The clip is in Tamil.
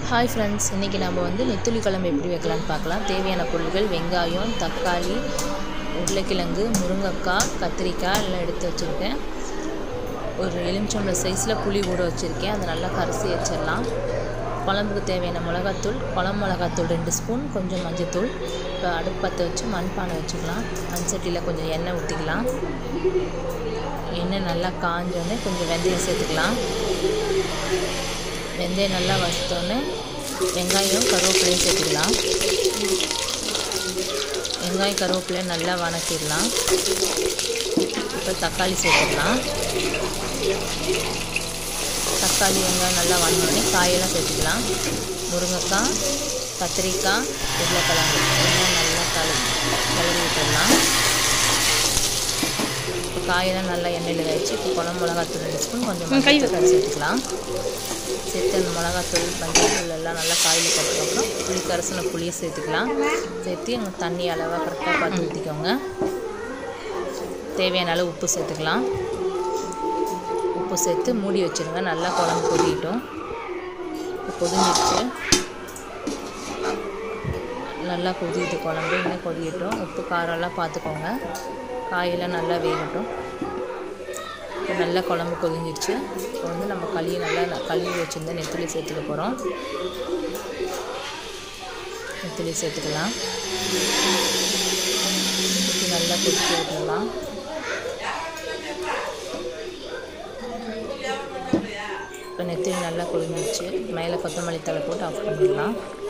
ஹாய் ஃப்ரெண்ட்ஸ் இன்றைக்கி நம்ம வந்து நெத்துலி குழம்பு எப்படி வைக்கலான்னு பார்க்கலாம் தேவையான பொருட்கள் வெங்காயம் தக்காளி உருளைக்கிழங்கு முருங்கைக்காய் கத்திரிக்காய் எல்லாம் எடுத்து வச்சுருக்கேன் ஒரு எலுமிச்சம்பழம் சைஸில் புளி ஊற வச்சுருக்கேன் அதை நல்லா கரைச்சி வச்சிடலாம் குழம்புக்கு தேவையான மிளகாத்தூள் குழம்பு மிளகாத்தூள் ரெண்டு ஸ்பூன் கொஞ்சம் மஞ்சத்தூள் இப்போ அடுப்பு பற்ற வச்சு மண்பானை வச்சுக்கலாம் மண் சட்டியில் கொஞ்சம் எண்ணெய் ஊற்றிக்கலாம் எண்ணெய் நல்லா காஞ்சோடனே கொஞ்சம் வெந்தயம் சேர்த்துக்கலாம் வெந்தயம் நல்லா வறுத்தோடனே வெங்காயம் கருவேப்பிலையும் சேர்த்துக்கலாம் வெங்காயம் கருவேப்பிலையும் நல்லா வணக்கிடலாம் இப்போ தக்காளி சேர்த்துக்கலாம் தக்காளி வெங்காயம் நல்லா வதங்கினோடனே காயெல்லாம் சேர்த்துக்கலாம் முருங்கைக்காய் கத்திரிக்காய் உருளைக்கிழங்கு எல்லாம் நல்லா கலி கிளறி விட்டுடலாம் இப்போ காயெல்லாம் நல்லா எண்ணெயில் வச்சு இப்போ குழம்பு மிளகாத்தூள் ரெண்டு ஸ்பூன் கொஞ்சம் மஞ்சள் சேர்த்துக்கலாம் சேர்த்து அந்த மிளகாத்தூள் மஞ்சள் எல்லாம் நல்லா காயில் போட்டதுக்கப்புறம் புளி கரைசின புளியை சேர்த்துக்கலாம் சேர்த்து எங்கள் தண்ணி அளவாக கரெக்டாக பார்த்து ஊற்றிக்கோங்க தேவையான அளவு உப்பு சேர்த்துக்கலாம் உப்பு சேர்த்து மூடி வச்சுருங்க நல்லா குழம்பு கொதிக்கிட்டோம் கொதிஞ்சிடுச்சு நல்லா கொதிக்குது குழம்பு இன்னும் கொதிக்கட்டும் உப்பு காரம்லாம் பார்த்துக்கோங்க காயெல்லாம் நல்லா வேகட்டும் இப்போ நல்லா குழம்பு கொதிஞ்சிடுச்சு இப்போ வந்து நம்ம களி நல்லா கழுவி வச்சுருந்த நெத்திலி சேர்த்துக்க போகிறோம் நெத்திலி சேர்த்துக்கலாம் ஊற்றி நல்லா கொதிக்க விட்டுடலாம் இப்போ நெத்திலி நல்லா கொதிஞ்சிடுச்சு மேலே கொத்தமல்லி தலை போட்டு ஆஃப் பண்ணிடலாம்